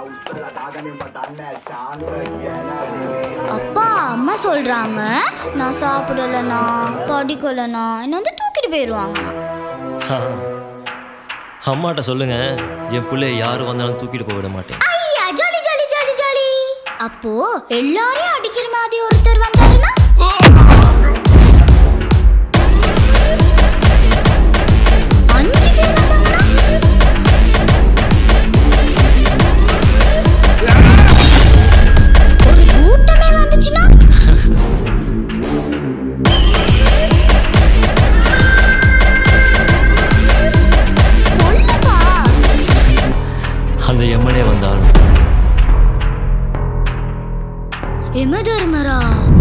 அப்பா அம்மா சொல்றாங்க நான் சாப்பிடலனா படிக்கலனா என்ன வந்து தூக்கிட்டு போயிடுவாங்க அம்மாட்ட சொல்லுங்க என் பிள்ளைய யார் வந்தாலும் தூக்கிட்டு போக விட மாட்டேன் ஐயா ஜாலி ஜாலி ஜாலி ஜாலி அப்போ எல்லாரையும் அடிக்கிற மாதிரி ஒருத்தர் வந்தாருன்னா அஞ்சு பேர் வந்தாங்கன்னா ஒரு கூட்டமே வந்துச்சுன்னா சொல்லுப்பா அந்த எம்மனே வந்தாலும் எம தர்மரா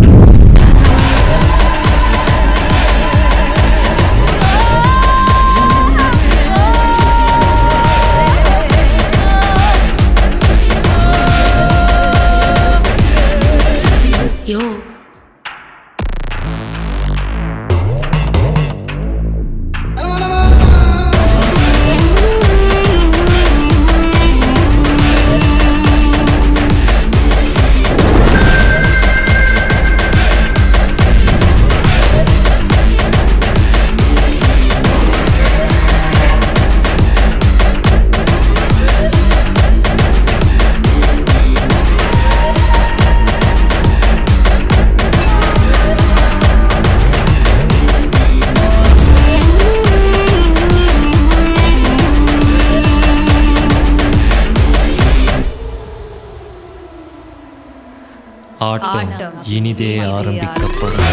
யோ ஆட்டம் ஆட்டம் இனிதே இனிதே ஆரம்பிக்கப்படும்